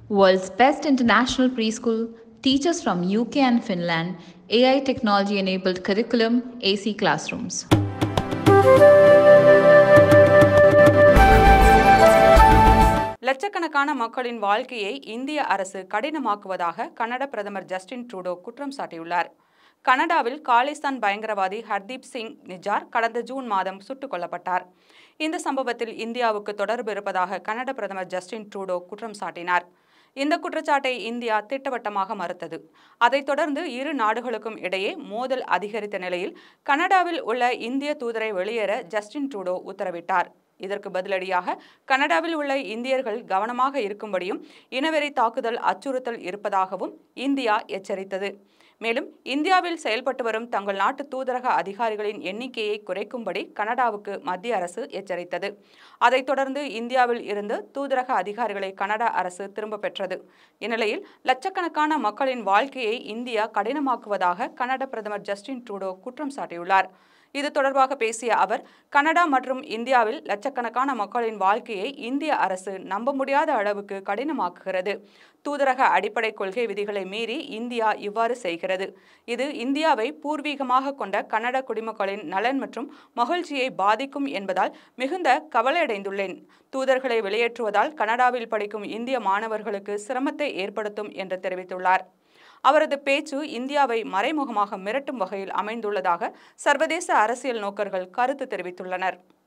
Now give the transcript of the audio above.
World's best international preschool, teachers from UK and Finland, AI technology enabled curriculum, AC classrooms. லட்சக்கணக்கான மக்களின் வாழ்க்கையை இந்திய அரசு கடினமாக்குவதாக கனடா பிரதமர் ஜஸ்டின் ட்ரூடோ குற்றம் சாட்டியுள்ளார் கனடாவில் காலிஸ்தான் பயங்கரவாதி ஹர்தீப் சிங் நிஜார் கடந்த ஜூன் மாதம் சுட்டுக் கொல்லப்பட்டார் இந்த சம்பவத்தில் இந்தியாவுக்கு தொடர்பு இருப்பதாக கனடா பிரதமர் ஜஸ்டின் ட்ரூடோ குற்றம் சாட்டினார் இந்த குற்றச்சாட்டை இந்தியா திட்டவட்டமாக மறுத்தது அதைத் தொடர்ந்து இரு நாடுகளுக்கும் இடையே மோதல் அதிகரித்த நிலையில் கனடாவில் உள்ள இந்திய தூதரை வெளியேற ஜஸ்டின் ட்ரூடோ உத்தரவிட்டார் இதற்கு பதிலடியாக கனடாவில் உள்ள இந்தியர்கள் கவனமாக இருக்கும்படியும் இனவெறி தாக்குதல் அச்சுறுத்தல் இருப்பதாகவும் இந்தியா எச்சரித்தது மேலும் இந்தியாவில் செயல்பட்டு வரும் தங்கள் நாட்டு தூதரக அதிகாரிகளின் எண்ணிக்கையை குறைக்கும்படி கனடாவுக்கு மத்திய அரசு எச்சரித்தது அதைத் தொடர்ந்து இந்தியாவில் இருந்து தூதரக அதிகாரிகளை கனடா அரசு திரும்ப பெற்றது இந்நிலையில் லட்சக்கணக்கான மக்களின் வாழ்க்கையை இந்தியா கடினமாக்குவதாக கனடா பிரதமர் ஜஸ்டின் ட்ரூடோ குற்றம் சாட்டியுள்ளார் இது தொடர்பாக பேசிய அவர் கனடா மற்றும் இந்தியாவில் லட்சக்கணக்கான மக்களின் வாழ்க்கையை இந்திய அரசு நம்ப முடியாத அளவுக்கு கடினமாக்குகிறது தூதரக அடிப்படை கொள்கை விதிகளை மீறி இந்தியா இவ்வாறு செய்கிறது இது இந்தியாவை பூர்வீகமாக கொண்ட கனடா குடிமக்களின் நலன் மற்றும் மகிழ்ச்சியை பாதிக்கும் என்பதால் மிகுந்த கவலையடைந்துள்ளேன் தூதர்களை வெளியேற்றுவதால் கனடாவில் படிக்கும் இந்திய மாணவர்களுக்கு சிரமத்தை ஏற்படுத்தும் என்று தெரிவித்துள்ளார் அவரது பேச்சு இந்தியாவை மறைமுகமாக மிரட்டும் வகையில் அமைந்துள்ளதாக சர்வதேச அரசியல் நோக்கர்கள் கருத்து தெரிவித்துள்ளனர்